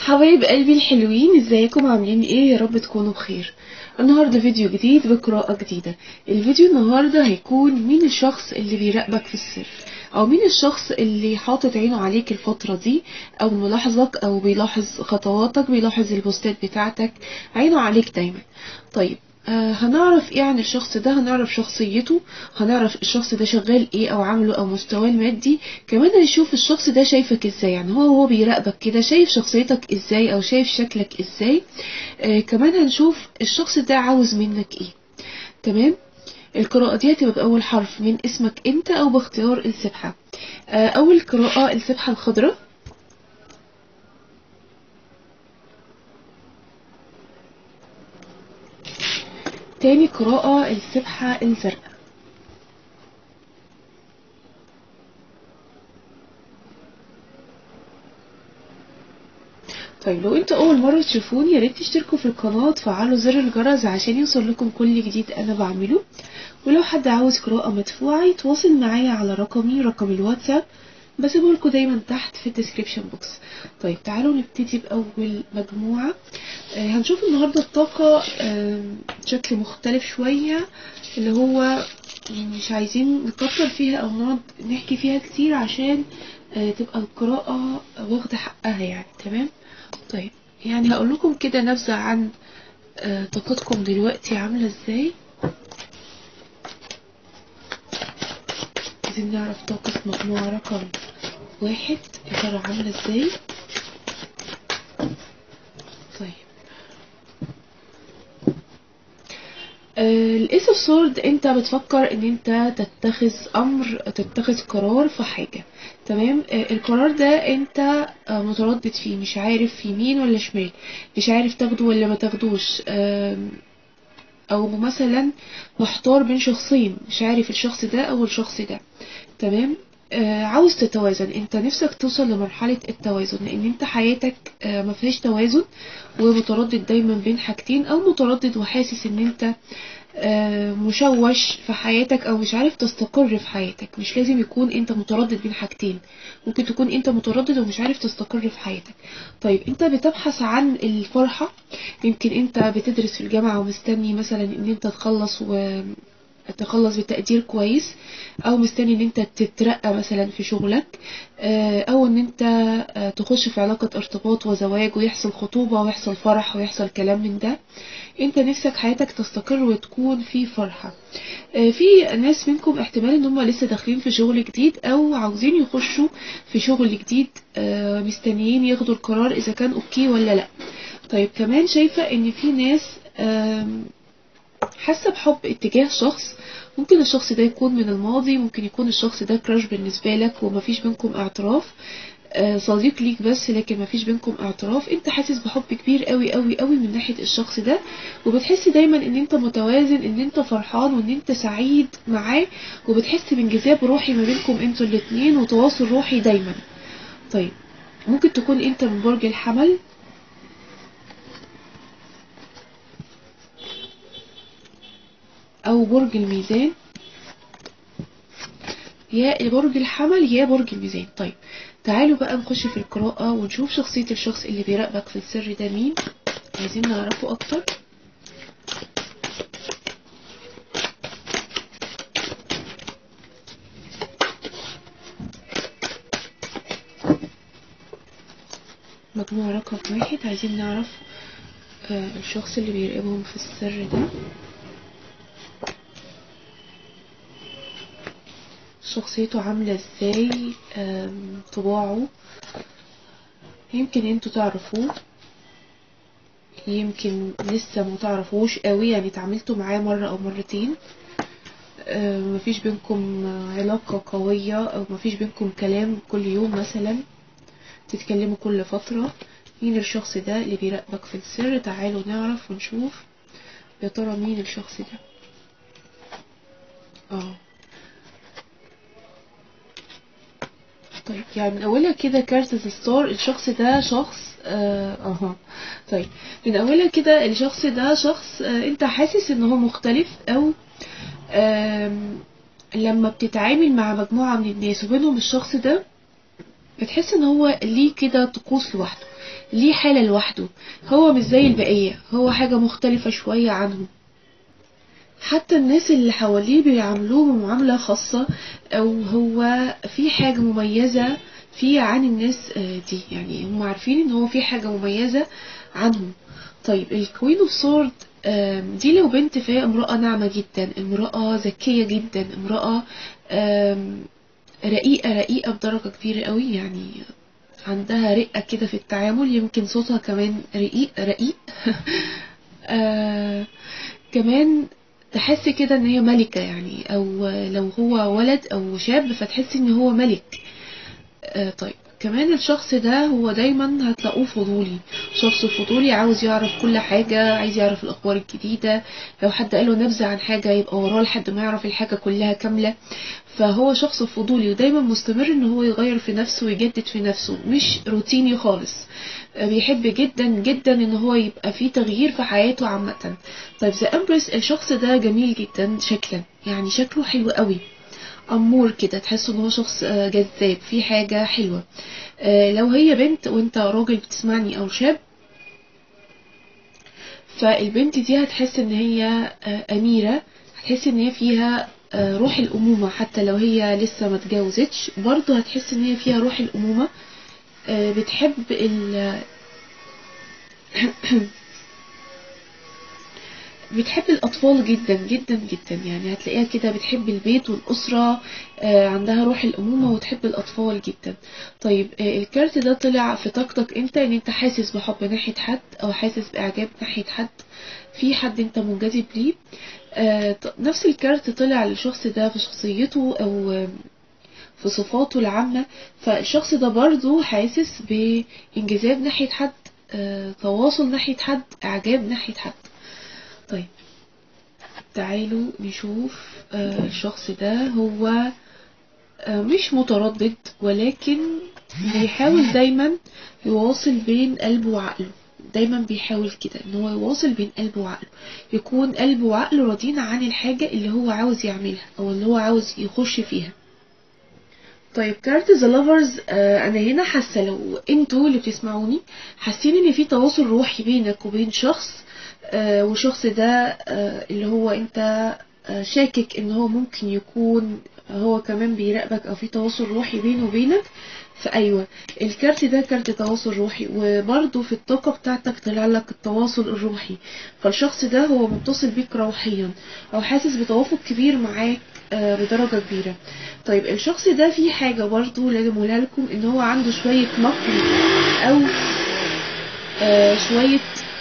حبايب قلبي الحلوين ازيكم عاملين ايه يا رب تكونوا بخير النهارده فيديو جديد بقراءة جديدة الفيديو النهارده هيكون مين الشخص اللي بيراقبك في السر او مين الشخص اللي حاطط عينه عليك الفترة دي او ملاحظك او بيلاحظ خطواتك بيلاحظ البوستات بتاعتك عينه عليك دايما طيب آه هنعرف ايه عن الشخص ده هنعرف شخصيته هنعرف الشخص ده شغال ايه او عامله او مستواه المادي كمان هنشوف الشخص ده شايفك ازاي يعني هو هو بيراقبك كده شايف شخصيتك ازاي او شايف شكلك ازاي آه كمان هنشوف الشخص ده عاوز منك ايه تمام القراءة دي هتبقى بأول حرف من اسمك انت او باختيار السبحة آه اول قراءة السبحة الخضراء تاني قراءة السبحة الزرقاء طيب لو انتوا اول مرة تشوفوني يا ريت تشتركوا في القناة وتفعلوا زر الجرس عشان يوصل لكم كل جديد انا بعمله ولو حد عاوز قراءة مدفوعة يتواصل معايا على رقمي رقم الواتساب بسيبه لكم دايما تحت في الديسكريبشن بوكس طيب تعالوا نبتدي باول مجموعة آه هنشوف النهاردة الطاقة آه بشكل مختلف شوية اللي هو مش عايزين نكتر فيها او نقعد نحكي فيها كتير عشان آه تبقى القراءة واخدة حقها يعني تمام طيب يعني هقول لكم كده نبذة عن آه طاقتكم دلوقتي عاملة ازاي عايزين نعرف طاقة مجموعة رقم واحد يا ترى عاملة ازاي طيب آه الايس اوف سورد انت بتفكر ان انت تتخذ امر تتخذ قرار في حاجة تمام آه القرار ده انت آه متردد فيه مش عارف يمين ولا شمال مش عارف تاخده ولا ما تاخدوش او مثلا محتار بين شخصين مش عارف الشخص ده او الشخص ده تمام آه عاوز تتوازن انت نفسك توصل لمرحلة التوازن لان انت حياتك آه ما فيهاش توازن ومتردد دايما بين حاجتين او متردد وحاسس ان انت آه مشوش في حياتك او مش عارف تستقر في حياتك مش لازم يكون انت متردد بين حاجتين ممكن تكون انت متردد ومش عارف تستقر في حياتك طيب انت بتبحث عن الفرحة يمكن انت بتدرس في الجامعة ومستني مثلا ان انت تخلص و تخلص بتقدير كويس او مستني ان انت تترقى مثلا في شغلك او ان انت تخش في علاقة ارتباط وزواج ويحصل خطوبة ويحصل فرح ويحصل كلام من ده انت نفسك حياتك تستقر وتكون في فرحة في ناس منكم احتمال ان هم لسه داخلين في شغل جديد او عاوزين يخشوا في شغل جديد مستنيين ياخدوا القرار اذا كان اوكي ولا لا طيب كمان شايفة ان في ناس حاسه بحب اتجاه شخص ممكن الشخص ده يكون من الماضي ممكن يكون الشخص ده كراش بالنسبه لك ومفيش بينكم اعتراف آه صديق ليك بس لكن مفيش بينكم اعتراف انت حاسس بحب كبير قوي قوي قوي من ناحيه الشخص ده وبتحس دايما ان انت متوازن ان انت فرحان وان انت سعيد معاه وبتحس بانجذاب روحي ما بينكم انتوا الاتنين وتواصل روحي دايما طيب ممكن تكون انت من برج الحمل او برج الميزان يا برج الحمل يا برج الميزان طيب تعالوا بقى نخش في القراءة ونشوف شخصية الشخص اللي بيراقبك في السر ده مين عايزين نعرفه اكتر مجموعة رقم واحد عايزين نعرف آه الشخص اللي بيراقبهم في السر ده شخصيته عاملة ازاي طباعه يمكن انتوا تعرفوه يمكن لسه ما تعرفوش قوي يعني اتعاملتوا معاه مرة او مرتين مفيش بينكم علاقة قوية او مفيش بينكم كلام كل يوم مثلا تتكلموا كل فترة مين الشخص ده اللي بيراقبك في السر تعالوا نعرف ونشوف يا ترى مين الشخص ده اه طيب يعني من اولها كده كارت الستار الشخص ده شخص اه اها طيب من اولها كده الشخص ده شخص آه انت حاسس ان هو مختلف او لما بتتعامل مع مجموعة من الناس وبينهم الشخص ده بتحس ان هو ليه كده طقوس لوحده ليه حالة لوحده هو مش زي البقية هو حاجة مختلفة شوية عنهم حتى الناس اللي حواليه بيعاملوه بمعاملة خاصة او هو في حاجة مميزة فيه عن الناس آه، دي يعني هم عارفين ان هو في حاجة مميزة عنهم طيب الكوين اوف سورد دي لو بنت فهي امرأة ناعمة جدا امرأة ذكية جدا امرأة آم، رقيقة رقيقة بدرجة كبيرة قوي يعني عندها رقة كده في التعامل يمكن صوتها كمان رقيق رقيق آه كمان تحس كده ان هي ملكة يعني او لو هو ولد او شاب فتحس ان هو ملك آه طيب كمان الشخص ده هو دايما هتلاقوه فضولي شخص فضولي عاوز يعرف كل حاجة عايز يعرف الأخبار الجديدة لو حد قاله نبذة عن حاجة يبقى وراه لحد ما يعرف الحاجة كلها كاملة فهو شخص فضولي ودايما مستمر ان هو يغير في نفسه ويجدد في نفسه مش روتيني خالص آه، بيحب جدا جدا ان هو يبقى فيه تغيير في حياته عامة طيب ذا امبرس الشخص ده جميل جدا شكلا يعني شكله حلو قوي أمور كده تحس ان هو شخص آه، جذاب في حاجة حلوة آه، لو هي بنت وانت راجل بتسمعني او شاب فالبنت دي هتحس ان هي آه، أميرة هتحس ان هي فيها آه، روح الأمومة حتى لو هي لسه ما اتجوزتش برضه هتحس ان هي فيها روح الأمومة آه، بتحب ال بتحب الأطفال جدا جدا جدا يعني هتلاقيها كده بتحب البيت والأسرة آه، عندها روح الأمومة وتحب الأطفال جدا طيب آه، الكارت ده طلع في طاقتك انت ان انت حاسس بحب ناحية حد او حاسس بإعجاب ناحية حد في حد انت منجذب ليه آه، ط- نفس الكارت طلع للشخص ده في شخصيته او آه، في صفاته العامة فالشخص ده برضه حاسس بانجذاب ناحية حد آه، تواصل ناحية حد إعجاب ناحية حد طيب تعالوا نشوف آه، الشخص ده هو آه، مش متردد ولكن بيحاول دايما يواصل بين قلبه وعقله دايما بيحاول كده ان هو يواصل بين قلبه وعقله يكون قلبه وعقله راضيين عن الحاجة اللي هو عاوز يعملها او اللي هو عاوز يخش فيها طيب كارت ذا لافرز انا هنا حاسه لو انتوا اللي بتسمعوني حاسين ان في تواصل روحي بينك وبين شخص آه، والشخص ده آه، اللي هو انت آه، شاكك ان هو ممكن يكون هو كمان بيراقبك او في تواصل روحي بينه وبينك فايوه الكارت ده كارت تواصل روحي وبرضه في الطاقه بتاعتك طلع لك التواصل الروحي فالشخص ده هو متصل بيك روحيا او حاسس بتوافق كبير معاك آه، بدرجه كبيره طيب الشخص ده فيه حاجه برضه لازم اقولها لكم ان هو عنده شويه مكر او آه، شويه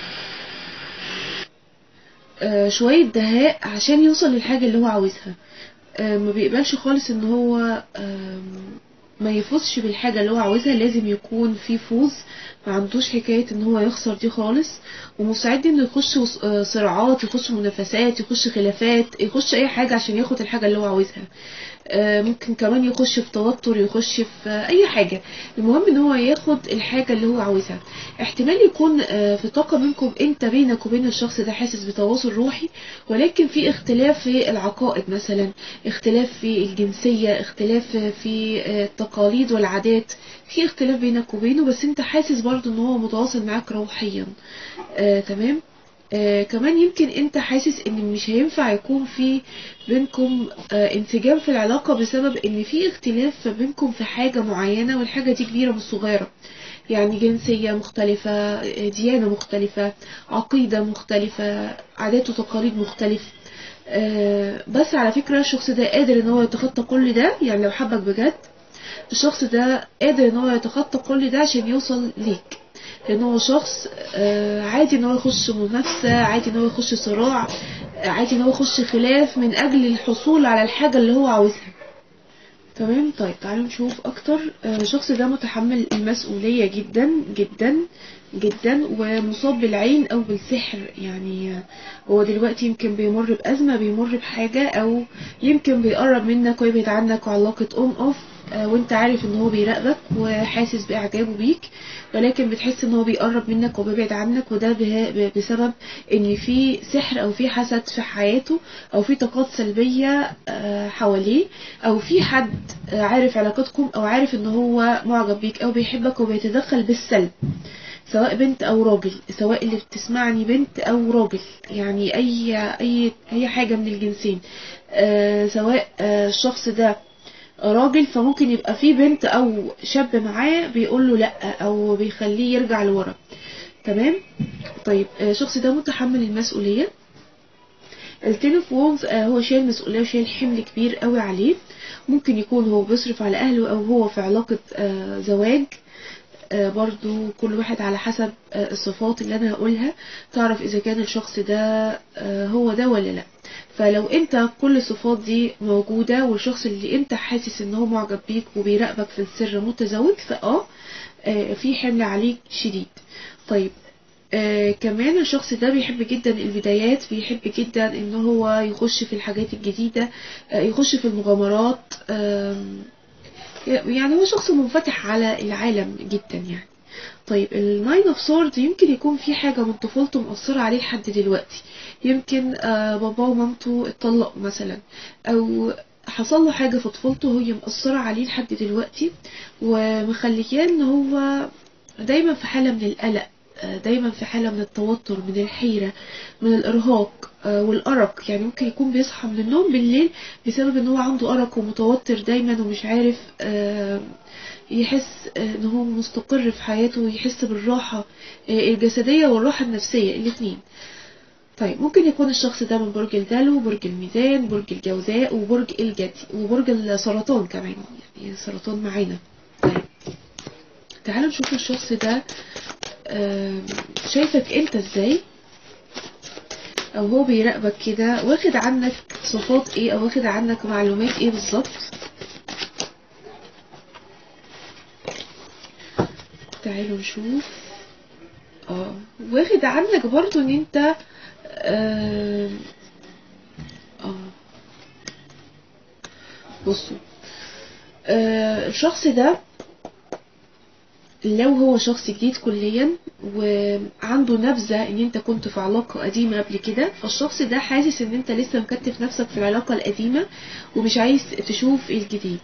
آه، شوية دهاء عشان يوصل للحاجة اللي هو عاوزها آه، ما بيقبلش خالص ان هو آم، ما يفوزش بالحاجة اللي هو عاوزها لازم يكون في فوز ما عندوش حكاية ان هو يخسر دي خالص ومستعد انه يخش وص- آه، صراعات يخش منافسات يخش خلافات يخش اي حاجة عشان ياخد الحاجة اللي هو عاوزها آه، ممكن كمان يخش في توتر يخش في آه، اي حاجة المهم ان هو ياخد الحاجة اللي هو عاوزها احتمال يكون آه، في طاقة منكم انت بينك وبين الشخص ده حاسس بتواصل روحي ولكن في اختلاف في العقائد مثلا اختلاف في الجنسية اختلاف في آه، التقاليد والعادات في اختلاف بينك وبينه بس انت حاسس برضو ان هو متواصل معاك روحيا آه، تمام آه كمان يمكن انت حاسس ان مش هينفع يكون في بينكم آه انسجام في العلاقة بسبب ان في اختلاف بينكم في حاجة معينة والحاجة دي كبيرة مش صغيرة يعني جنسية مختلفة آه، ديانة مختلفة عقيدة مختلفة عادات وتقاليد مختلفة آه، بس على فكرة الشخص ده قادر ان هو يتخطى كل ده يعني لو حبك بجد الشخص ده قادر ان هو يتخطى كل ده عشان يوصل ليك لان هو شخص آه، عادي ان هو يخش منافسة عادي ان هو يخش صراع آه، عادي ان هو يخش خلاف من اجل الحصول على الحاجة اللي هو عاوزها تمام طيب تعالوا نشوف اكتر آه، الشخص ده متحمل المسؤولية جدا جدا جدا ومصاب بالعين او بالسحر يعني آه، هو دلوقتي يمكن بيمر بأزمة بيمر بحاجة او يمكن بيقرب منك ويبعد عنك وعلاقة ام اوف آه، وانت عارف ان هو بيراقبك وحاسس باعجابه بيك ولكن بتحس ان هو بيقرب منك وبيبعد عنك وده به- بسبب ان في سحر او في حسد في حياته او في طاقات سلبية آه، حواليه او في حد آه، عارف علاقتكم او عارف ان هو معجب بيك او بيحبك وبيتدخل بالسلب سواء بنت او راجل سواء اللي بتسمعني بنت او راجل يعني اي اي اي حاجه من الجنسين آه سواء آه الشخص ده راجل فممكن يبقى في بنت او شاب معاه بيقول له لا او بيخليه يرجع لورا تمام طيب آه، الشخص ده متحمل المسؤوليه التين اوف وونز هو شايل مسؤوليه وشايل حمل كبير قوي عليه ممكن يكون هو بيصرف على اهله او هو في علاقه آه زواج آه، برضو كل واحد على حسب آه، الصفات اللي انا هقولها تعرف اذا كان الشخص ده آه، هو ده ولا لا فلو انت كل الصفات دي موجودة والشخص اللي انت حاسس ان هو معجب بيك وبيراقبك في السر متزوج فاه آه، في حمل عليك شديد طيب آه كمان الشخص ده بيحب جدا البدايات بيحب جدا ان هو يخش في الحاجات الجديدة آه يخش في المغامرات آم، يعني هو شخص منفتح على العالم جدا يعني طيب الناين اوف سورد يمكن يكون في حاجة من طفولته مؤثرة عليه لحد دلوقتي يمكن آه باباه ومامته اتطلقوا مثلا او حصل له حاجة في طفولته هي مؤثرة عليه لحد دلوقتي ومخلياه ان هو دايما في حالة من القلق آه، دايما في حالة من التوتر من الحيرة من الإرهاق آه، والأرق يعني ممكن يكون بيصحى من النوم بالليل بسبب ان هو عنده أرق ومتوتر دايما ومش عارف آه، يحس آه، ان هو مستقر في حياته ويحس بالراحة آه، الجسدية والراحة النفسية الاتنين طيب ممكن يكون الشخص ده من برج الدلو برج الميزان برج الجوزاء وبرج الجدي وبرج السرطان كمان يعني سرطان معانا طيب تعالوا نشوف الشخص ده آم، شايفك انت ازاي او هو بيراقبك كده واخد عنك صفات ايه او واخد عنك معلومات ايه بالظبط تعالوا نشوف اه واخد عنك برضو ان انت آم، اه بصوا آه الشخص ده لو هو شخص جديد كليا وعنده نبذة ان انت كنت في علاقة قديمة قبل كده فالشخص ده حاسس ان انت لسه مكتف نفسك في العلاقة القديمة ومش عايز تشوف الجديد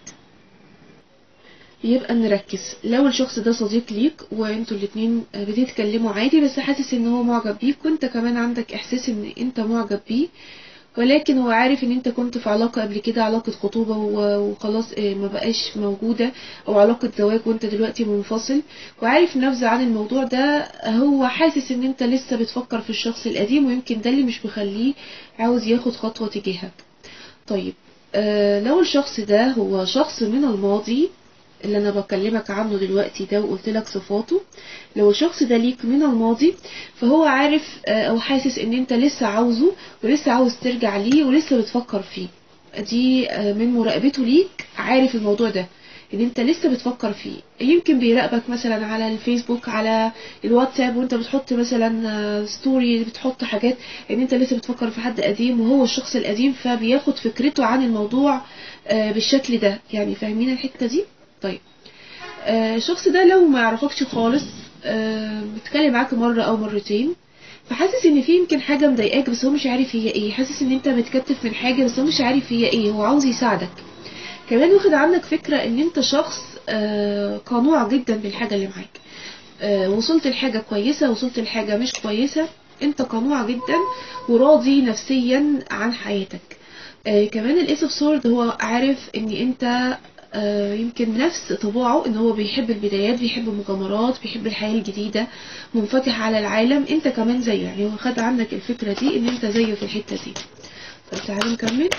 يبقى نركز لو الشخص ده صديق ليك وانتوا الاتنين بتتكلموا عادي بس حاسس ان هو معجب بيك وانت كمان عندك احساس ان انت معجب بيه ولكن هو عارف ان انت كنت في علاقة قبل كده علاقة خطوبة و- وخلاص اه، ما بقاش موجودة او علاقة زواج وانت دلوقتي منفصل وعارف نبذة عن الموضوع ده هو حاسس ان انت لسه بتفكر في الشخص القديم ويمكن ده اللي مش مخليه عاوز ياخد خطوة تجاهك طيب آه لو الشخص ده هو شخص من الماضي اللي انا بكلمك عنه دلوقتي ده وقلت لك صفاته لو الشخص ده ليك من الماضي فهو عارف آه، او حاسس ان انت لسه عاوزه ولسه عاوز ترجع ليه ولسه بتفكر فيه دي آه، من مراقبته ليك عارف الموضوع ده ان انت لسه بتفكر فيه يمكن بيراقبك مثلا على الفيسبوك على الواتساب وانت بتحط مثلا آه، ستوري بتحط حاجات ان انت لسه بتفكر في حد قديم وهو الشخص القديم فبياخد فكرته عن الموضوع آه، بالشكل ده يعني فاهمين الحتة دي طيب آه، الشخص ده لو ما يعرفكش خالص آه، بيتكلم معاك مرة او مرتين فحاسس ان في يمكن حاجة مضايقاك بس هو مش عارف هي ايه حاسس ان انت بتكتف من حاجة بس هو مش عارف هي ايه هو عاوز يساعدك كمان واخد عنك فكرة ان انت شخص آه، قنوع جدا بالحاجة اللي معاك آه، وصلت لحاجة كويسة وصلت لحاجة مش كويسة انت قنوع جدا وراضي نفسيا عن حياتك آه، كمان الايس اوف سورد هو عارف ان انت آه، يمكن نفس طباعه ان هو بيحب البدايات بيحب المغامرات بيحب الحياة الجديدة منفتح على العالم انت كمان زيه يعني هو خد عنك الفكرة دي ان انت زيه في الحتة دي طيب تعالوا نكمل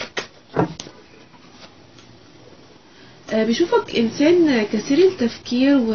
آه، بيشوفك انسان كثير التفكير و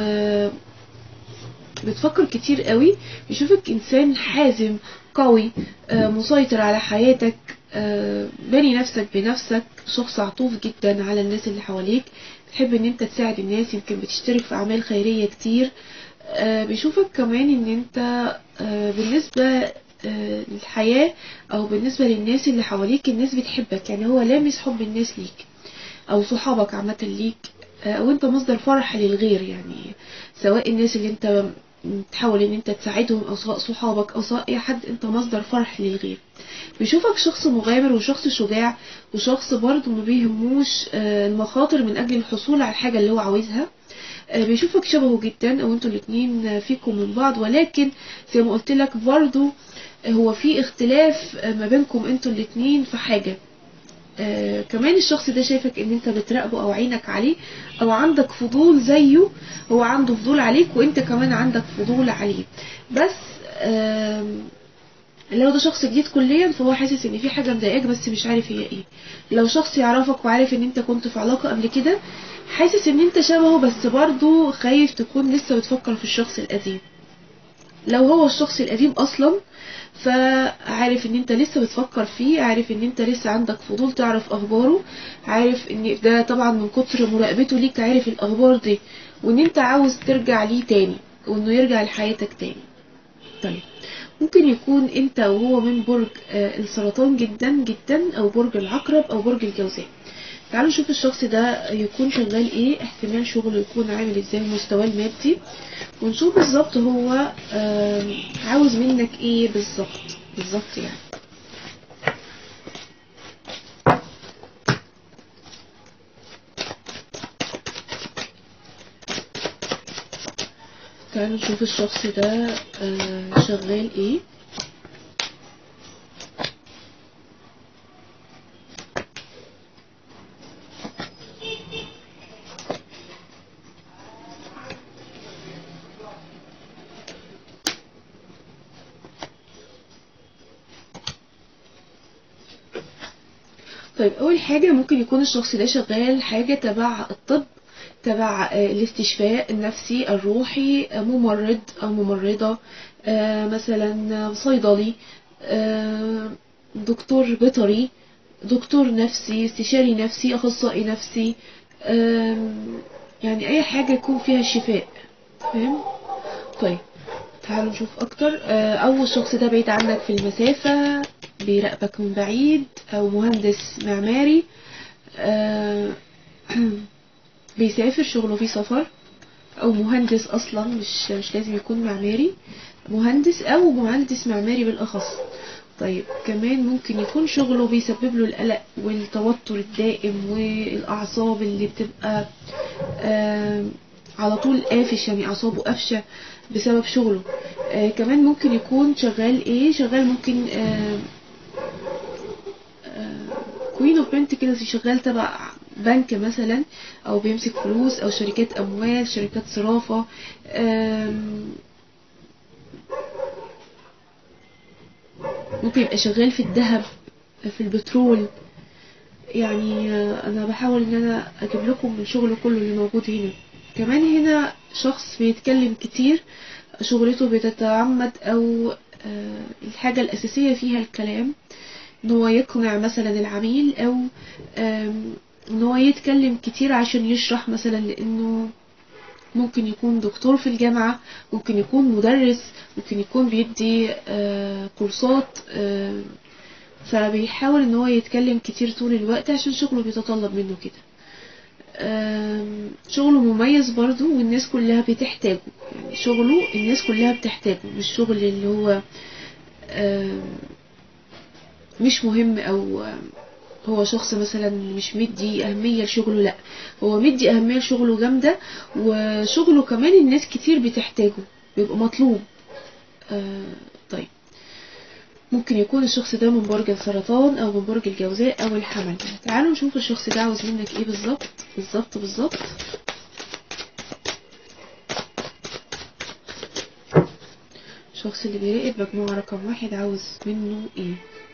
بتفكر كتير قوي بيشوفك انسان حازم قوي آه، مسيطر على حياتك آه، باني نفسك بنفسك شخص عطوف جدا على الناس اللي حواليك بتحب ان انت تساعد الناس يمكن بتشترك في اعمال خيرية كتير آه، بيشوفك كمان ان انت آه، بالنسبة آه، للحياة او بالنسبة للناس اللي حواليك الناس بتحبك يعني هو لامس حب الناس ليك او صحابك عامة ليك آه، او انت مصدر فرح للغير يعني سواء الناس اللي انت تحاول ان انت تساعدهم او سواء صحابك او سواء اي حد انت مصدر فرح للغير بيشوفك شخص مغامر وشخص شجاع وشخص برضه ما بيهموش آه، المخاطر من اجل الحصول على الحاجة اللي هو عاوزها آه، بيشوفك شبهه جدا او انتوا الاتنين فيكم من بعض ولكن زي ما قلت لك برضه هو في اختلاف آه، ما بينكم انتوا الاتنين في حاجة آه كمان الشخص ده شايفك ان انت بتراقبه او عينك عليه او عندك فضول زيه هو عنده فضول عليك وانت كمان عندك فضول عليه بس آه لو ده شخص جديد كليا فهو حاسس ان في حاجة مضايقاك بس مش عارف هي ايه لو شخص يعرفك وعارف ان انت كنت في علاقة قبل كده حاسس ان انت شبهه بس برضه خايف تكون لسه بتفكر في الشخص القديم لو هو الشخص القديم اصلا فعارف ان انت لسه بتفكر فيه عارف ان انت لسه عندك فضول تعرف اخباره عارف ان ده طبعا من كتر مراقبته ليك عارف الاخبار دي وان انت عاوز ترجع ليه تاني وانه يرجع لحياتك تاني طيب ممكن يكون انت وهو من برج آه، السرطان جدا جدا او برج العقرب او برج الجوزاء تعالوا نشوف الشخص ده يكون شغال ايه احتمال شغله يكون عامل ازاي مستواه المادي ونشوف بالظبط هو آم، عاوز منك ايه بالظبط بالظبط يعني تعالوا نشوف الشخص ده آه، شغال ايه طيب اول حاجة ممكن يكون الشخص ده شغال حاجة تبع الطب تبع آه، الاستشفاء النفسي الروحي آه، ممرض او ممرضة آه، مثلا صيدلي آه، دكتور بيطري دكتور نفسي استشاري نفسي اخصائي نفسي آم، يعني اي حاجة يكون فيها شفاء فاهم طيب تعالوا نشوف اكتر آه، او الشخص ده بعيد عنك في المسافة بيراقبك من بعيد او مهندس معماري آه، بيسافر شغله فيه سفر او مهندس اصلا مش مش لازم يكون معماري مهندس او مهندس معماري بالاخص طيب كمان ممكن يكون شغله بيسبب له القلق والتوتر الدائم والاعصاب اللي بتبقى آم، على طول قافش يعني اعصابه قافشه بسبب شغله آه كمان ممكن يكون شغال ايه شغال ممكن آه كوين اوف بنتكلز شغال تبع بنك مثلا او بيمسك فلوس او شركات اموال شركات صرافة آم، ممكن يبقى شغال في الذهب في البترول يعني آه، انا بحاول ان انا اجيب لكم من شغله كله اللي موجود هنا كمان هنا شخص بيتكلم كتير شغلته بتتعمد او آه، الحاجة الاساسية فيها الكلام ان هو يقنع مثلا العميل او آم، ان هو يتكلم كتير عشان يشرح مثلا لانه ممكن يكون دكتور في الجامعة ممكن يكون مدرس ممكن يكون بيدي آه، كورسات آه، فبيحاول ان هو يتكلم كتير طول الوقت عشان شغله بيتطلب منه كده آم، شغله مميز برضو والناس كلها بتحتاجه يعني شغله الناس كلها بتحتاجه مش شغل اللي هو آم، مش مهم او آم، هو شخص مثلا مش مدي أهمية لشغله لا هو مدي أهمية لشغله جامدة وشغله كمان الناس كتير بتحتاجه بيبقى مطلوب آه طيب ممكن يكون الشخص ده من برج السرطان أو من برج الجوزاء أو الحمل تعالوا نشوف الشخص ده عاوز منك ايه بالظبط بالظبط بالظبط الشخص اللي بيراقب مجموعة رقم واحد عاوز منه ايه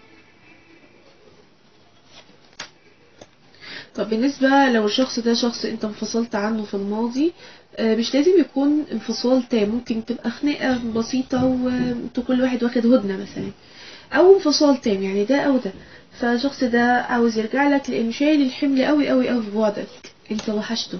طب بالنسبة لو الشخص ده شخص انت انفصلت عنه في الماضي آه، مش لازم يكون انفصال تام ممكن تبقى خناقة بسيطة وانتوا كل واحد واخد هدنة مثلا او انفصال تام يعني ده او ده فالشخص ده عاوز يرجع لك لانه شايل الحمل قوي قوي قوي في بعدك انت وحشته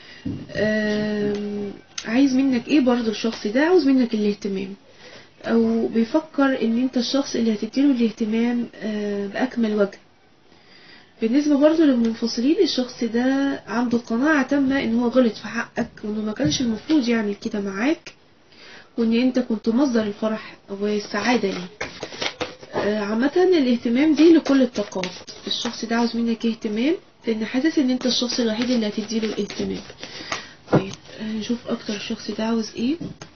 آم، عايز منك ايه برضو الشخص ده عاوز منك الاهتمام او بيفكر ان انت الشخص اللي هتديله الاهتمام آه، باكمل وجه بالنسبة برضو للمنفصلين الشخص ده عنده قناعة تامة ان هو غلط في حقك وانه ما كانش المفروض يعمل كده معاك وان انت كنت مصدر الفرح والسعادة ليه آه، عامة الاهتمام دي لكل الطاقات الشخص ده عاوز منك اهتمام لان حاسس ان انت الشخص الوحيد اللي هتديله الاهتمام طيب آه، نشوف اكتر الشخص ده عاوز ايه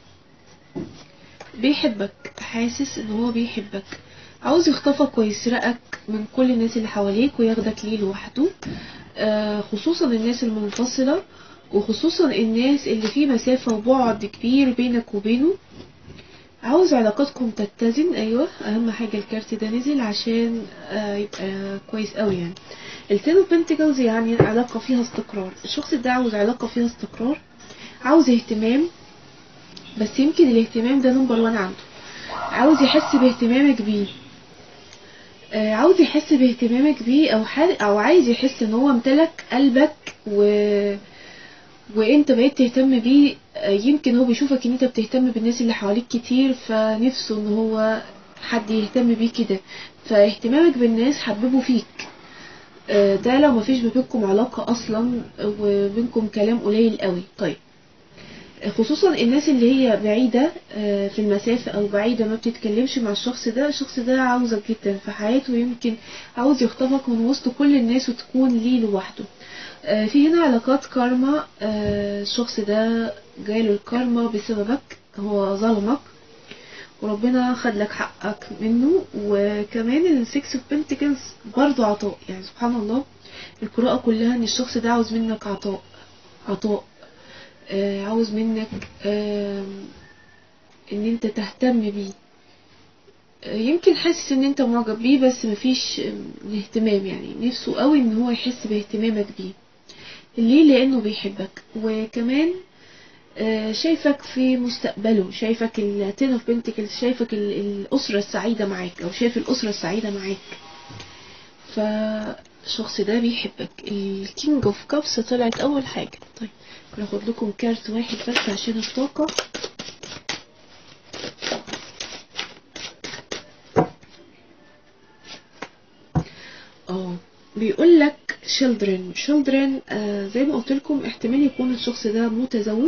بيحبك حاسس ان هو بيحبك عاوز يخطفك ويسرقك من كل الناس اللي حواليك وياخدك ليه لوحده آه، خصوصا الناس المنفصلة وخصوصا الناس اللي في مسافة وبعد كبير بينك وبينه عاوز علاقاتكم تتزن ايوه اهم حاجة الكارت ده نزل عشان آه، يبقى كويس قوي يعني التين اوف بنتكلز يعني علاقة فيها استقرار الشخص ده عاوز علاقة فيها استقرار عاوز اهتمام بس يمكن الاهتمام ده نمبر وان عنده عاوز يحس باهتمامك بيه آه، عاوز يحس باهتمامك بيه او حال او عايز يحس ان هو امتلك قلبك و وانت بقيت تهتم بيه آه، يمكن هو بيشوفك ان انت بتهتم بالناس اللي حواليك كتير فنفسه ان هو حد يهتم بيه كده فاهتمامك بالناس حببه فيك آه، ده لو مفيش بينكم علاقة اصلا وبينكم كلام قليل قوي طيب خصوصا الناس اللي هي بعيدة آه، في المسافة أو بعيدة ما بتتكلمش مع الشخص ده الشخص ده عاوزك جدا في حياته يمكن عاوز يخطفك من وسط كل الناس وتكون ليه لوحده آه، في هنا علاقات كارما آه، الشخص ده جاله الكارما بسببك هو ظلمك وربنا خد لك حقك منه وكمان السكس اوف بنتكلز برضه عطاء يعني سبحان الله القراءة كلها ان الشخص ده عاوز منك عطاء عطاء آه، عاوز منك آم، ان انت تهتم بيه آه، يمكن حاسس ان انت معجب بيه بس مفيش آم، اهتمام يعني نفسه قوي ان هو يحس باهتمامك بيه ليه لانه بيحبك وكمان آه، شايفك في مستقبله شايفك التين اوف بنتكلز شايفك ال- الاسره السعيده معاك او شايف الاسره السعيده معاك فالشخص ده بيحبك الكينج اوف كابس طلعت اول حاجه طيب ناخد لكم كارت واحد بس عشان الطاقه اه بيقول لك children children آه زي ما قلت لكم احتمال يكون الشخص ده متزوج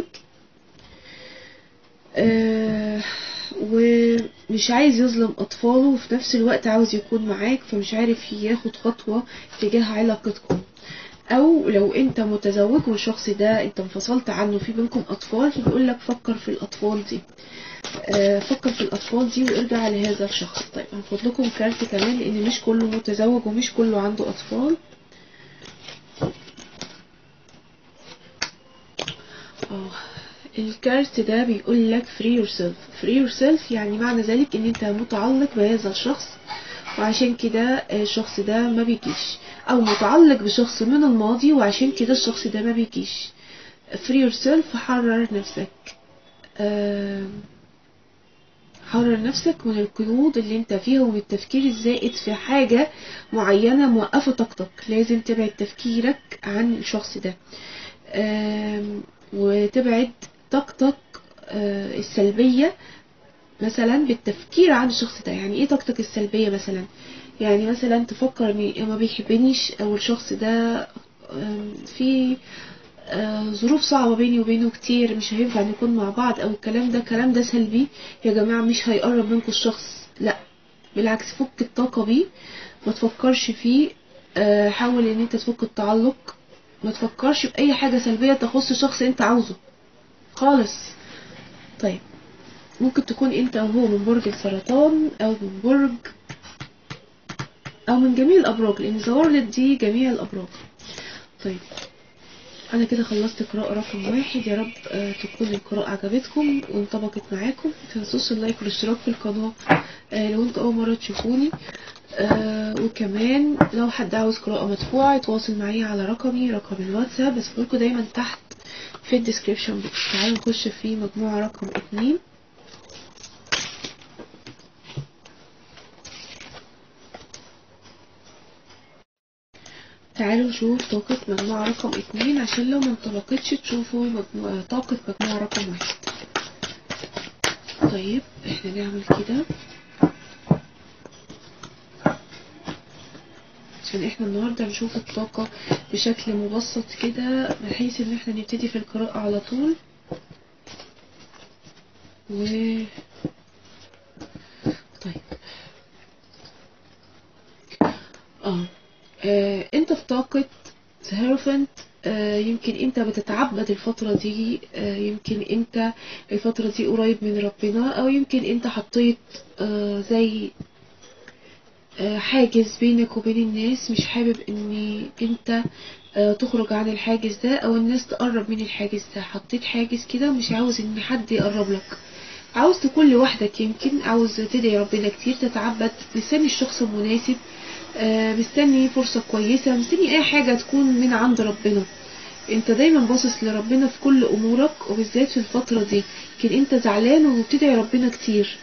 آه ومش عايز يظلم اطفاله وفي نفس الوقت عاوز يكون معاك فمش عارف ياخد خطوة تجاه علاقتكم او لو انت متزوج والشخص ده انت انفصلت عنه في بينكم اطفال فبيقول لك فكر في الاطفال دي آه، فكر في الأطفال دي وارجع لهذا الشخص طيب هناخد لكم كارت كمان لأن مش كله متزوج ومش كله عنده أطفال اه الكارت ده بيقول لك free yourself free yourself يعني معنى ذلك ان انت متعلق بهذا الشخص وعشان كده الشخص ده ما بيجيش او متعلق بشخص من الماضي وعشان كده الشخص ده ما بيجيش free yourself حرر نفسك آم، حرر نفسك من القيود اللي انت فيها ومن التفكير الزائد في حاجة معينة موقفة طاقتك لازم تبعد تفكيرك عن الشخص ده آم، وتبعد طاقتك آه، السلبية مثلا بالتفكير عن الشخص ده يعني ايه طاقتك السلبية مثلا يعني مثلا تفكر ان ما بيحبنيش او الشخص ده آم، في آه، ظروف صعبة بيني وبينه كتير مش هينفع نكون مع بعض او الكلام ده الكلام ده سلبي يا جماعة مش هيقرب منكم الشخص لا بالعكس فك الطاقة بيه ما تفكرش فيه آه، حاول ان انت تفك التعلق ما تفكرش بأي حاجة سلبية تخص شخص انت عاوزه خالص طيب ممكن تكون انت او هو من برج السرطان او من برج او من جميع الابراج لان زوارلت دي جميع الابراج طيب انا كده خلصت قراءة رقم واحد يا رب آه، تكون القراءة عجبتكم وانطبقت معاكم متنسوش اللايك والاشتراك في القناة آه، لو انتوا اول مرة تشوفوني آه وكمان لو حد عاوز قراءة مدفوعة يتواصل معايا على رقمي رقم الواتساب بس لكم دايما تحت في الديسكريبشن بوكس تعالوا نخش في مجموعة رقم اتنين تعالوا نشوف طاقة مجموعة رقم اتنين عشان لو ما انطبقتش تشوفوا مجموعة طاقة مجموعة رقم واحد طيب احنا نعمل كده عشان احنا النهاردة نشوف الطاقة بشكل مبسط كده بحيث ان احنا نبتدي في القراءة على طول و طيب اه, آه. انت في طاقة هيروفنت آه يمكن انت بتتعبد الفترة دي آه يمكن انت الفترة دي قريب من ربنا او يمكن انت حطيت آه زي آه حاجز بينك وبين الناس مش حابب ان انت آه تخرج عن الحاجز ده او الناس تقرب من الحاجز ده حطيت حاجز كده ومش عاوز ان حد يقرب لك عاوز تكون لوحدك يمكن عاوز تدعي ربنا كتير تتعبد مستني الشخص المناسب آه مستني فرصة كويسة مستني اي حاجة تكون من عند ربنا انت دايما باصص لربنا في كل امورك وبالذات في الفترة دي يمكن انت زعلان وبتدعي ربنا كتير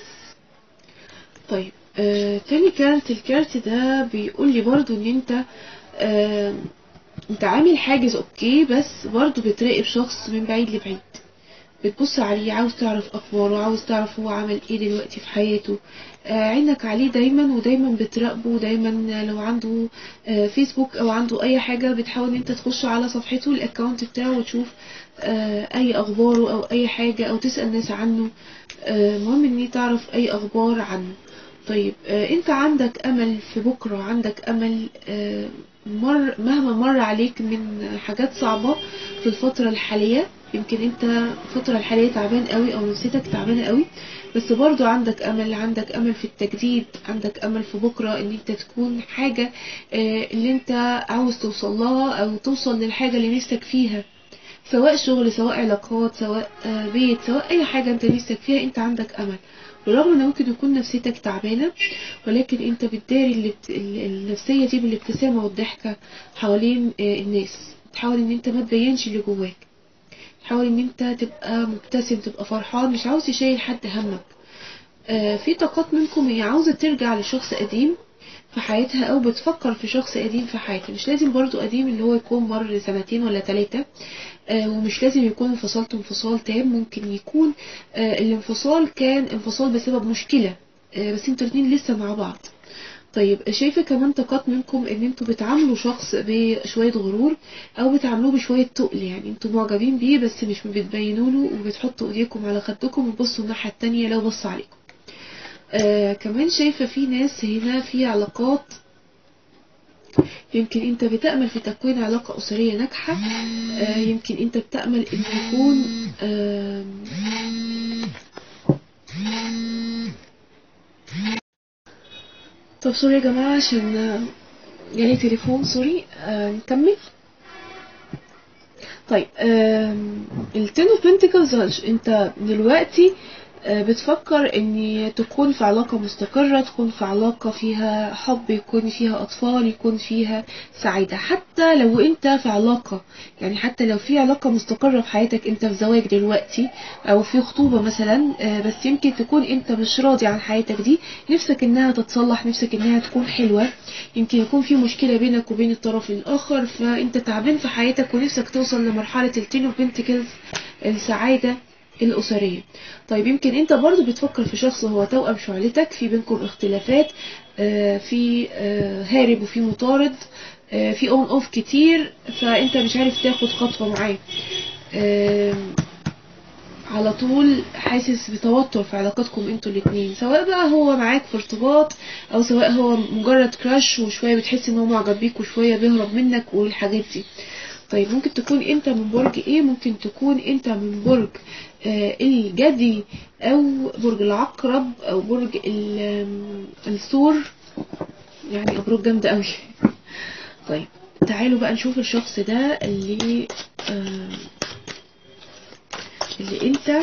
طيب آه تاني كارت الكارت ده بيقول لي برضو ان انت آه انت عامل حاجز اوكي بس برضو بتراقب شخص من بعيد لبعيد بتبص عليه عاوز تعرف اخباره عاوز تعرف هو عمل ايه دلوقتي في حياته آه عينك عليه دايما ودايما بتراقبه دايما لو عنده آه فيسبوك او عنده اي حاجة بتحاول ان انت تخش على صفحته الاكونت بتاعه وتشوف آه اي اخباره او اي حاجة او تسأل ناس عنه مهم ان تعرف اي اخبار عنه طيب انت عندك امل في بكرة عندك امل مر مهما مر عليك من حاجات صعبة في الفترة الحالية يمكن انت الفترة الحالية تعبان قوي او نفسيتك تعبانة قوي بس برضو عندك امل عندك امل في التجديد عندك امل في بكرة ان انت تكون حاجة اللي انت عاوز توصل لها او توصل للحاجة اللي نفسك فيها سواء شغل سواء علاقات سواء بيت سواء اي حاجة انت نفسك فيها انت عندك امل بالرغم ان ممكن يكون نفسيتك تعبانة ولكن انت بتداري النفسية دي بالابتسامة والضحكة حوالين الناس تحاول ان انت ما تبينش اللي جواك تحاول ان انت تبقى مبتسم تبقى فرحان مش عاوز تشيل حد همك آه في طاقات منكم هي عاوزة ترجع لشخص قديم في حياتها او بتفكر في شخص قديم في حياتها مش لازم برضو قديم اللي هو يكون مر سنتين ولا ثلاثة آه ومش لازم يكون انفصلت انفصال تام ممكن يكون آه الانفصال كان انفصال بسبب مشكلة بس انتوا الاتنين لسه مع بعض طيب شايفة كمان طاقات منكم ان انتوا بتعاملوا شخص بشوية غرور او بتعاملوه بشوية تقل يعني انتوا معجبين بيه بس مش بتبينوا له وبتحطوا ايديكم على خدكم وتبصوا الناحية التانية لو بص عليكم آه كمان شايفة في ناس هنا في علاقات يمكن انت بتأمل في تكوين علاقة أسرية ناجحة آه يمكن انت بتأمل ان يكون آه طب سوري يا جماعة عشان جالي تليفون سوري آه نكمل طيب التين اوف بنتكلز انت دلوقتي بتفكر ان تكون في علاقة مستقرة تكون في علاقة فيها حب يكون فيها اطفال يكون فيها سعادة حتى لو انت في علاقة يعني حتى لو في علاقة مستقرة في حياتك انت في زواج دلوقتي او في خطوبة مثلا بس يمكن تكون انت مش راضي عن حياتك دي نفسك انها تتصلح نفسك انها تكون حلوة يمكن يكون في مشكلة بينك وبين الطرف الاخر فانت تعبان في حياتك ونفسك توصل لمرحلة التين اوف بنتكلز السعادة الأسرية طيب يمكن انت برضو بتفكر في شخص هو توأم شعلتك في بينكم اختلافات في هارب وفي مطارد في اون اوف كتير فانت مش عارف تاخد خطوة معاه على طول حاسس بتوتر في علاقتكم انتوا الاتنين سواء بقى هو معاك في ارتباط او سواء هو مجرد كراش وشوية بتحس ان هو معجب بيك وشوية بيهرب منك والحاجات دي طيب ممكن تكون انت من برج ايه ممكن تكون انت من برج آه الجدي او برج العقرب او برج الثور يعني ابراج جامده قوي طيب تعالوا بقى نشوف الشخص ده اللي آه اللي انت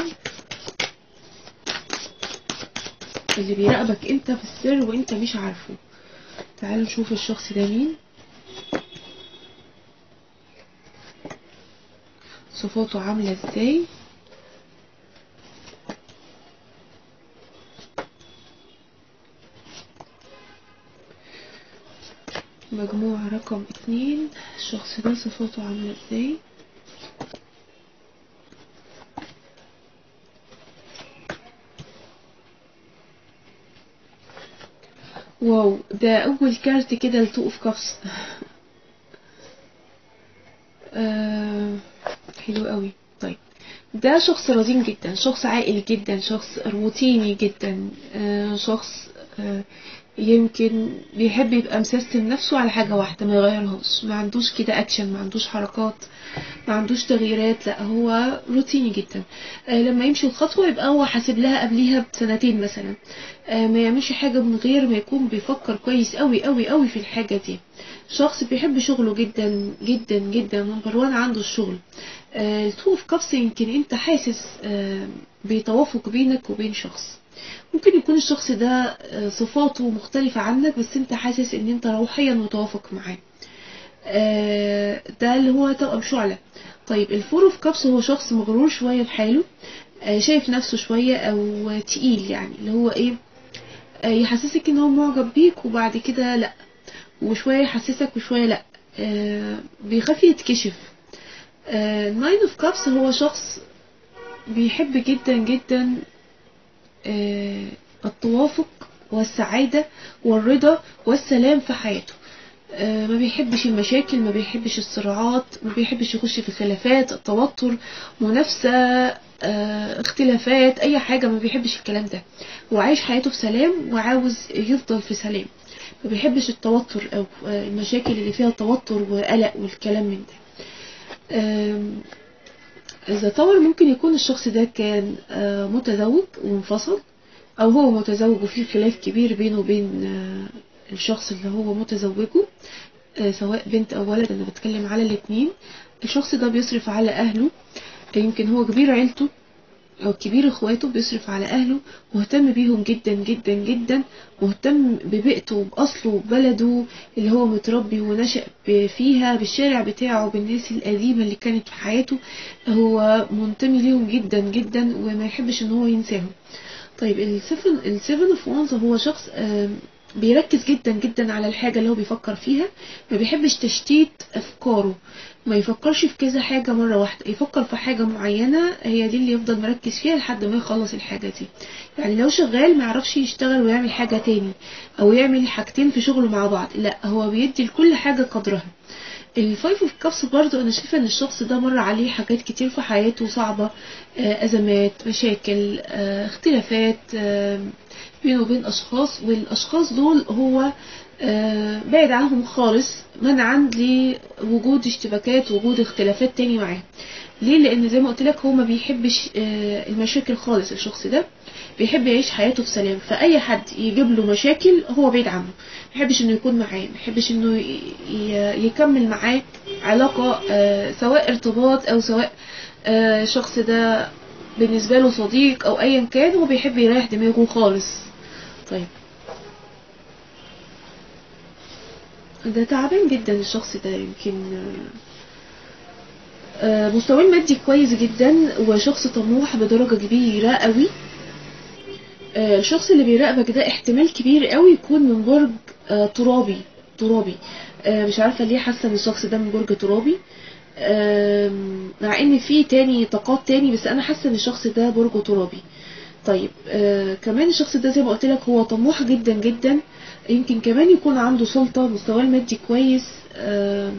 اللي بيراقبك انت في السر وانت مش عارفه تعالوا نشوف الشخص ده مين صفاته عاملة ازاي مجموعة رقم اتنين الشخص ده صفاته عاملة ازاي واو ده اول كارت كده لتو اوف كفس آه حلو قوي طيب ده شخص رزين جدا شخص عاقل جدا شخص روتيني جدا آه شخص آه يمكن بيحب يبقى مسيستم نفسه على حاجة واحدة ما يغيرهاش ما عندوش كده اكشن ما عندوش حركات ما عندوش تغييرات لا هو روتيني جدا آه لما يمشي الخطوة يبقى هو حاسب لها قبليها بسنتين مثلا آه ما يعملش حاجة من غير ما يكون بيفكر كويس قوي قوي قوي في الحاجة دي شخص بيحب شغله جدا جدا جدا نمبر وان عنده الشغل آه التو اوف كابس يمكن انت حاسس آه بتوافق بينك وبين شخص ممكن يكون الشخص ده صفاته مختلفة عنك بس انت حاسس ان انت روحيا متوافق معاه ده اللي هو توأم شعلة طيب الفور اوف كابس هو شخص مغرور شوية بحاله شايف نفسه شوية او تقيل يعني اللي هو ايه يحسسك ان هو معجب بيك وبعد كده لا وشوية يحسسك وشوية لا بيخاف يتكشف ناين اوف كابس هو شخص بيحب جدا جدا التوافق والسعادة والرضا والسلام في حياته ما بيحبش المشاكل ما بيحبش الصراعات ما بيحبش يخش في خلافات التوتر منافسة اختلافات اي حاجة ما بيحبش الكلام ده هو عايش حياته في سلام وعاوز يفضل في سلام ما بيحبش التوتر او المشاكل اللي فيها توتر وقلق والكلام من ده إذا طور ممكن يكون الشخص ده كان متزوج وانفصل أو هو متزوج وفي خلاف كبير بينه وبين الشخص اللي هو متزوجه سواء بنت أو ولد أنا بتكلم على الاتنين الشخص ده بيصرف على أهله يمكن هو كبير عيلته أو كبير إخواته بيصرف على أهله مهتم بيهم جدا جدا جدا مهتم ببيئته وبأصله وبلده اللي هو متربي ونشأ فيها بالشارع بتاعه بالناس القديمة اللي كانت في حياته هو منتمي ليهم جدا جدا وما يحبش ان هو ينساهم طيب السفن السيفن اوف وانز هو شخص بيركز جدا جدا على الحاجة اللي هو بيفكر فيها ما بيحبش تشتيت أفكاره ما يفكرش في كذا حاجة مرة واحدة يفكر في حاجة معينة هي دي اللي يفضل مركز فيها لحد ما يخلص الحاجة دي يعني لو شغال ما يعرفش يشتغل ويعمل حاجة تاني أو يعمل حاجتين في شغله مع بعض لا هو بيدي لكل حاجة قدرها الفايف اوف كابس برضو انا شايفه ان الشخص ده مر عليه حاجات كتير في حياته صعبه ازمات مشاكل اختلافات بينه وبين اشخاص والاشخاص دول هو بعد عنهم خالص منعا لوجود اشتباكات وجود اختلافات تاني معاه ليه لان زي ما قلت لك هو ما بيحبش المشاكل خالص الشخص ده بيحب يعيش حياته في سلام فاي حد يجيب له مشاكل هو بعيد عنه ما يحبش انه يكون معاه ما يحبش انه يكمل معاه علاقه سواء ارتباط او سواء الشخص ده بالنسبه له صديق او ايا كان هو بيحب يريح دماغه خالص طيب ده تعبان جدا الشخص ده يمكن مستواه المادي كويس جدا وشخص طموح بدرجة كبيرة قوي الشخص اللي بيراقبك ده احتمال كبير قوي يكون من برج ترابي ترابي مش عارفة ليه حاسة ان الشخص ده من برج ترابي مع ان في تاني طاقات تاني بس انا حاسة ان الشخص ده برج ترابي طيب آه كمان الشخص ده زي ما قلت لك هو طموح جدا جدا يمكن كمان يكون عنده سلطة مستواه المادي كويس آه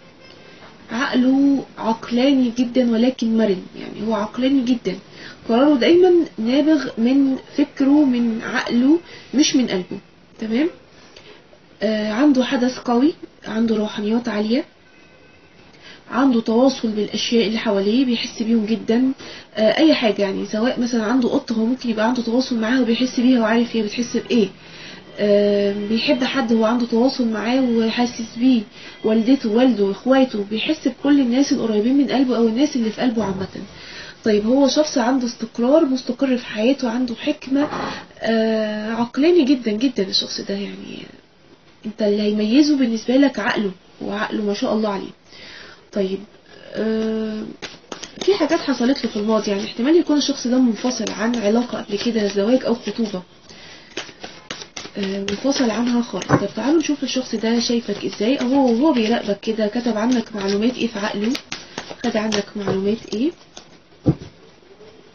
عقله عقلاني جدا ولكن مرن يعني هو عقلاني جدا قراره دايما نابغ من فكره من عقله مش من قلبه تمام آه عنده حدث قوي عنده روحانيات عالية عنده تواصل بالاشياء اللي حواليه بيحس بيهم جدا آه اي حاجه يعني سواء مثلا عنده قطه هو ممكن يبقى عنده تواصل معاها وبيحس بيها وعارف هي بتحس بايه آه بيحب حد هو عنده تواصل معاه وحاسس بيه والدته والده اخواته بيحس بكل الناس القريبين من قلبه او الناس اللي في قلبه عامه طيب هو شخص عنده استقرار مستقر في حياته عنده حكمه آه عقلاني جدا جدا الشخص ده يعني انت اللي هيميزه بالنسبه لك عقله وعقله ما شاء الله عليه طيب آه في حاجات حصلت له في الماضي يعني احتمال يكون الشخص ده منفصل عن علاقة قبل كده زواج أو خطوبة آه منفصل عنها خالص طب تعالوا نشوف الشخص ده شايفك ازاي او هو وهو بيراقبك كده كتب عنك معلومات ايه في عقله خد عنك معلومات ايه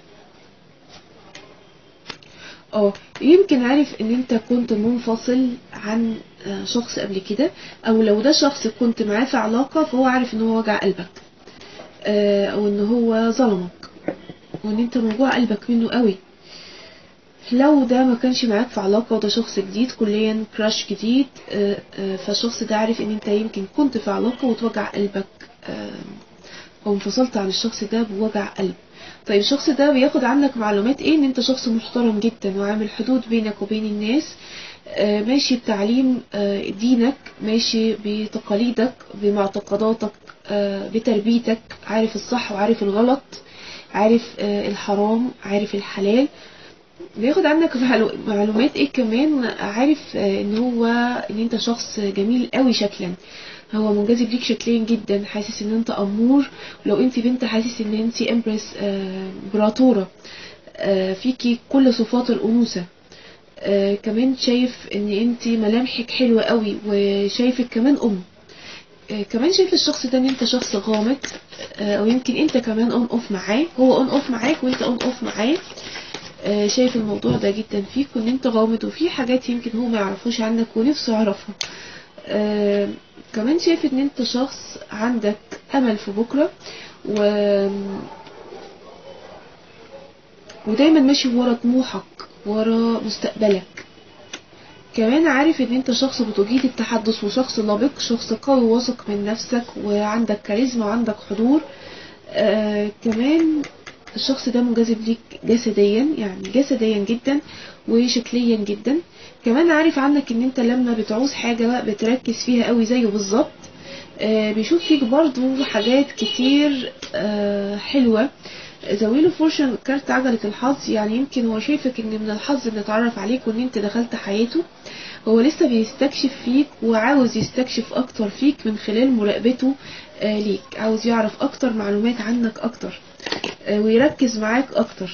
اه يمكن عارف ان انت كنت منفصل عن آه، شخص قبل كده او لو ده شخص كنت معاه في علاقة فهو عارف ان هو وجع قلبك آه، او ان هو ظلمك وان انت موجوع قلبك منه قوي لو ده ما كانش معاك في علاقة وده شخص جديد كليا كراش جديد آه، آه، فالشخص ده عارف ان انت يمكن كنت في علاقة وتوجع قلبك آه، او انفصلت عن الشخص ده بوجع قلب طيب الشخص ده بياخد عنك معلومات ايه ان انت شخص محترم جدا وعامل حدود بينك وبين الناس آه، ماشي بتعليم آه، دينك ماشي بتقاليدك بمعتقداتك آه، بتربيتك عارف الصح وعارف الغلط عارف آه، الحرام عارف الحلال بياخد عنك معلو- معلومات ايه كمان عارف آه، ان هو ان انت شخص جميل قوي شكلا هو منجذب ليك شكليا جدا حاسس ان انت امور ولو انت بنت حاسس ان انت امبرس آه، امبراطوره آه، فيكي كل صفات الانوثه آه، كمان شايف ان انت ملامحك حلوه قوي وشايفك كمان ام آه، كمان شايف الشخص ده ان انت شخص غامض آه، او يمكن انت كمان اون اوف معاه هو اون اوف معاك وانت اون اوف معاه آه، شايف الموضوع ده جدا فيك وان انت غامض وفي حاجات يمكن هو ما يعرفوش عنك ونفسه يعرفها آه، كمان شايف ان انت شخص عندك امل في بكرة و ودايما ماشي ورا طموحك ورا مستقبلك كمان عارف ان انت شخص بتجيد التحدث وشخص لبق شخص قوي واثق من نفسك وعندك كاريزما وعندك حضور آه كمان الشخص ده منجذب ليك جسديا يعني جسديا جدا وشكليا جدا كمان عارف عنك ان انت لما بتعوز حاجة بتركز فيها قوي زيه بالظبط آه بيشوف فيك برضو حاجات كتير آه حلوة زويل فورشن كارت عجلة الحظ يعني يمكن هو شايفك ان من الحظ ان اتعرف عليك وان انت دخلت حياته هو لسه بيستكشف فيك وعاوز يستكشف اكتر فيك من خلال مراقبته آه ليك عاوز يعرف اكتر معلومات عنك اكتر آه ويركز معاك اكتر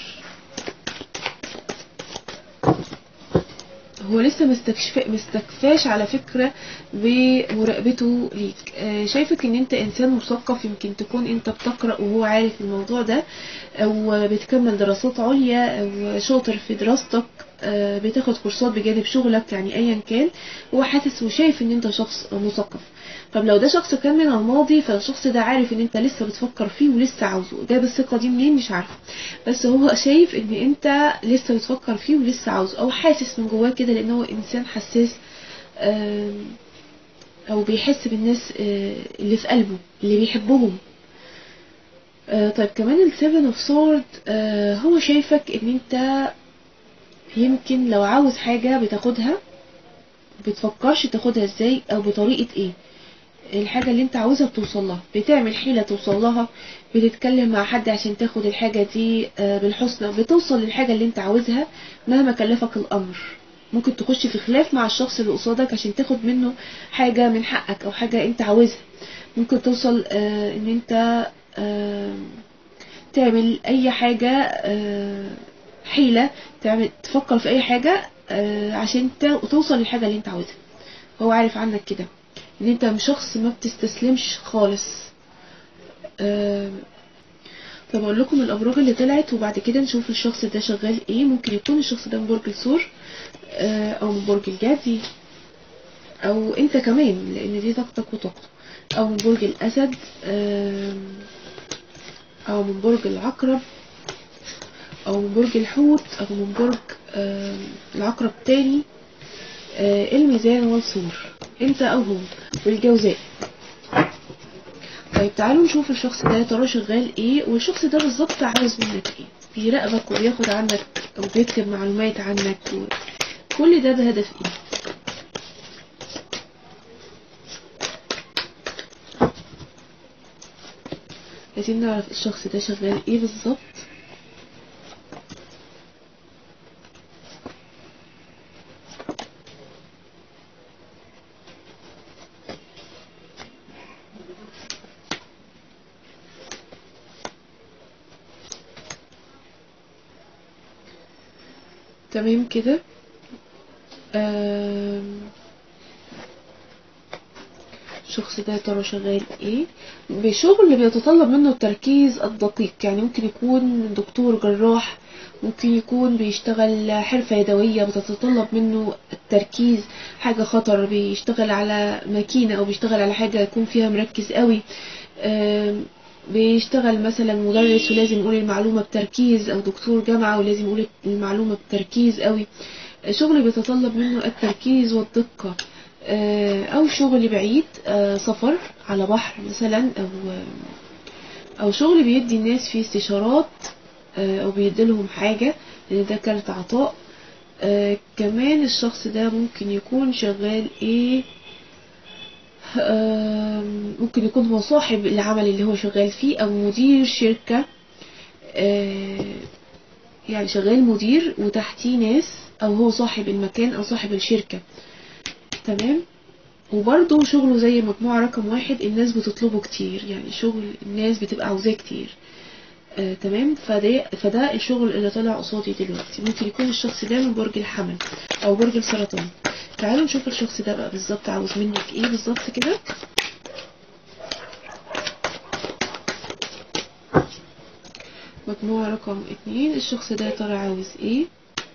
هو لسه مستكشف مستكفاش على فكرة بمراقبته ليك آه، شايفك ان انت انسان مثقف يمكن تكون انت بتقرأ وهو عارف الموضوع ده او بتكمل دراسات عليا او شاطر في دراستك آه، بتاخد كورسات بجانب شغلك يعني ايا كان هو حاسس وشايف ان انت شخص مثقف طب لو ده شخص كان من الماضي فالشخص ده عارف ان انت لسه بتفكر فيه ولسه عاوزه جاب الثقة دي منين مش عارفه بس هو شايف ان انت لسه بتفكر فيه ولسه عاوزه او حاسس من جواه كده لان هو انسان حساس آم، او بيحس بالناس آه، اللي في قلبه اللي بيحبهم آه، طيب كمان السيفن اوف سورد هو شايفك ان انت يمكن لو عاوز حاجة بتاخدها بتفكرش تاخدها ازاي او بطريقة ايه الحاجة اللي انت عاوزها بتوصل لها بتعمل حيلة توصل لها بتتكلم مع حد عشان تاخد الحاجة دي آه، بالحسنى بتوصل للحاجة اللي انت عاوزها مهما كلفك الامر ممكن تخش في خلاف مع الشخص اللي قصادك عشان تاخد منه حاجة من حقك او حاجة انت عاوزها ممكن توصل آه، ان انت آه، تعمل اي حاجة آه، حيلة تعمل تفكر في اي حاجة آه، عشان ت- توصل للحاجة اللي انت عاوزها هو عارف عنك كده ان انت مش شخص ما بتستسلمش خالص آه، طب اقول لكم الابراج اللي طلعت وبعد كده نشوف الشخص ده شغال ايه ممكن يكون الشخص ده من برج الثور آه، او من برج الجدي او انت كمان لان دي طاقتك وطاقته او من برج الاسد آم، او من برج العقرب او من برج الحوت او من برج آم، العقرب تاني آه، الميزان والثور انت او هو والجوزاء طيب تعالوا نشوف الشخص ده يا ترى شغال ايه والشخص ده بالظبط عاوز منك ايه بيراقبك وبياخد عنك او بيكتب معلومات عنك كل ده بهدف ايه عايزين نعرف الشخص ده شغال ايه بالظبط تمام كده آم، الشخص ده يا ترى شغال ايه بشغل بيتطلب منه التركيز الدقيق يعني ممكن يكون دكتور جراح ممكن يكون بيشتغل حرفة يدوية بتتطلب منه التركيز حاجة خطر بيشتغل على ماكينة أو بيشتغل على حاجة يكون فيها مركز قوي آم، بيشتغل مثلا مدرس ولازم يقول المعلومة بتركيز أو دكتور جامعة ولازم يقول المعلومة بتركيز قوي شغل بيتطلب منه التركيز والدقة آه، أو شغل بعيد آه، سفر على بحر مثلا أو أو شغل بيدي الناس فيه استشارات آه، أو بيديلهم حاجة لأن ده كارت عطاء آه، كمان الشخص ده ممكن يكون شغال ايه آم، ممكن يكون هو صاحب العمل اللي هو شغال فيه أو مدير شركة آه، يعني شغال مدير وتحتيه ناس أو هو صاحب المكان أو صاحب الشركة تمام وبرضه شغله زي مجموعة رقم واحد الناس بتطلبه كتير يعني شغل الناس بتبقى عاوزاه كتير آه، تمام فده فده الشغل اللي طلع قصادي دلوقتي ممكن يكون الشخص ده من برج الحمل او برج السرطان تعالوا نشوف الشخص ده بقى بالظبط عاوز منك ايه بالظبط كده مجموعة رقم اتنين الشخص ده يا ترى عاوز ايه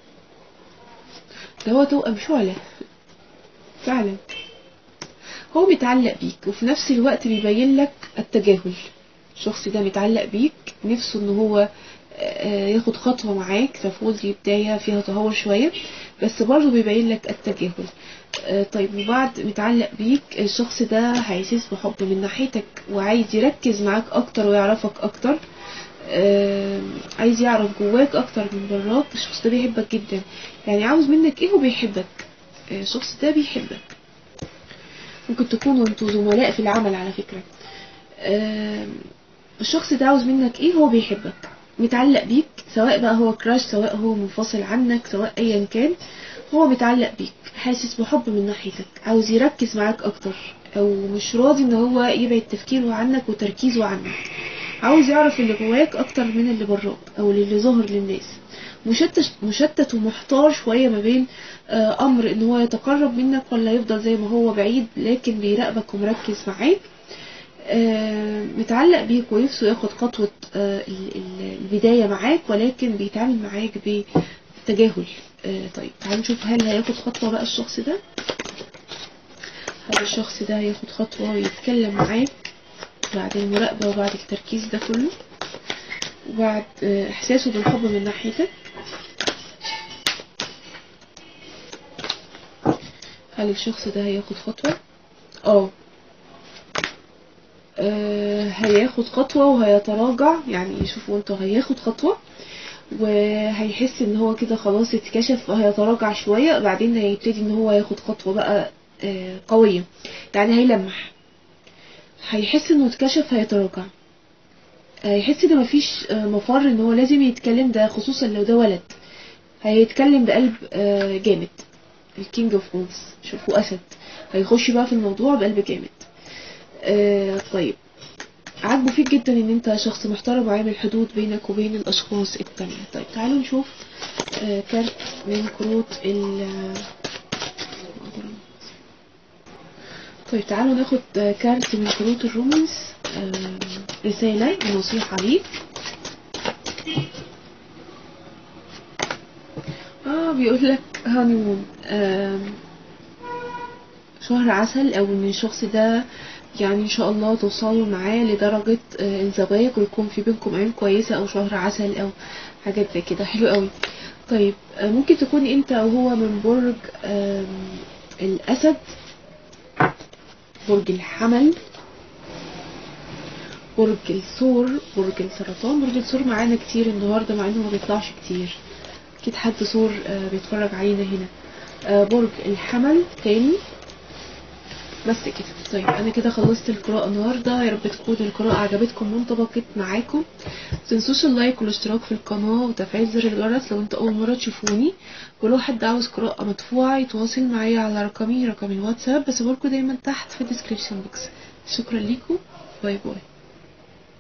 ده هو توأم شعلة فعلا هو بيتعلق بيك وفي نفس الوقت بيبين لك التجاهل الشخص ده متعلق بيك نفسه ان هو آه، ياخد خطوة معاك ففول دي بداية فيها تهور شوية بس برضه بيبين لك التجاهل آه، طيب وبعد متعلق بيك الشخص ده هيحس بحب من ناحيتك وعايز يركز معاك اكتر ويعرفك اكتر آه، عايز يعرف جواك اكتر من براك الشخص ده بيحبك جدا يعني عاوز منك ايه وبيحبك آه، الشخص ده بيحبك ممكن تكونوا انتوا زملاء في العمل على فكرة آم، الشخص ده عاوز منك ايه هو بيحبك متعلق بيك سواء بقى هو كراش سواء هو منفصل عنك سواء ايا كان هو متعلق بيك حاسس بحب من ناحيتك عاوز يركز معاك اكتر او مش راضي ان هو يبعد تفكيره عنك وتركيزه عنك عاوز يعرف اللي جواك اكتر من اللي براك او اللي ظاهر للناس مشتت مشتت ومحتار شوية ما بين آه، امر ان هو يتقرب منك ولا يفضل زي ما هو بعيد لكن بيراقبك ومركز معاك آه، متعلق بيك ونفسه ياخد خطوة آه، ال- ال- البداية معاك ولكن بيتعامل معاك بتجاهل آه، طيب تعال نشوف هل هياخد خطوة بقى الشخص ده هل الشخص ده هياخد خطوة ويتكلم معاك بعد المراقبة وبعد التركيز ده كله وبعد آه، إحساسه بالحب من ناحيتك هل الشخص ده هياخد خطوة؟ اه آه، هياخد خطوة وهيتراجع يعني شوفوا انتوا هياخد خطوة وهيحس ان هو كده خلاص اتكشف فهيتراجع شوية بعدين هيبتدي ان هو ياخد خطوة بقى آه، قوية يعني هيلمح هيحس انه اتكشف هيتراجع هيحس ان مفيش آه، مفر ان هو لازم يتكلم ده خصوصا لو ده ولد هيتكلم بقلب آه، جامد الكينج اوف وونز شوفوا اسد هيخش بقى في الموضوع بقلب جامد آه، طيب عاجبه فيك جدا ان انت شخص محترم وعامل حدود بينك وبين الاشخاص التانية طيب تعالوا نشوف آه، كارت من كروت ال طيب تعالوا ناخد آه، كارت من كروت الرومانس آه، رسالة ونصيحة ليك اه بيقول لك هانيمون شهر عسل او ان الشخص ده يعني ان شاء الله توصلوا معاه لدرجة آه، الزواج ويكون في بينكم ايام كويسة او شهر عسل او حاجات زي كده حلو قوي طيب آه، ممكن تكون انت او هو من برج آم، الاسد برج الحمل برج الثور برج السرطان برج الثور معانا كتير النهارده مع انه ما بيطلعش كتير اكيد حد ثور آه، بيتفرج علينا هنا آه، برج الحمل تاني بس كده طيب انا كده خلصت القراءة النهاردة يا رب تكون القراءة عجبتكم وانطبقت معاكم متنسوش اللايك والاشتراك في القناة وتفعيل زر الجرس لو انت اول مرة تشوفوني ولو حد عاوز قراءة مدفوعة يتواصل معايا على رقمي رقم الواتساب بسيبولكوا دايما تحت في الديسكريبشن بوكس شكرا ليكم باي باي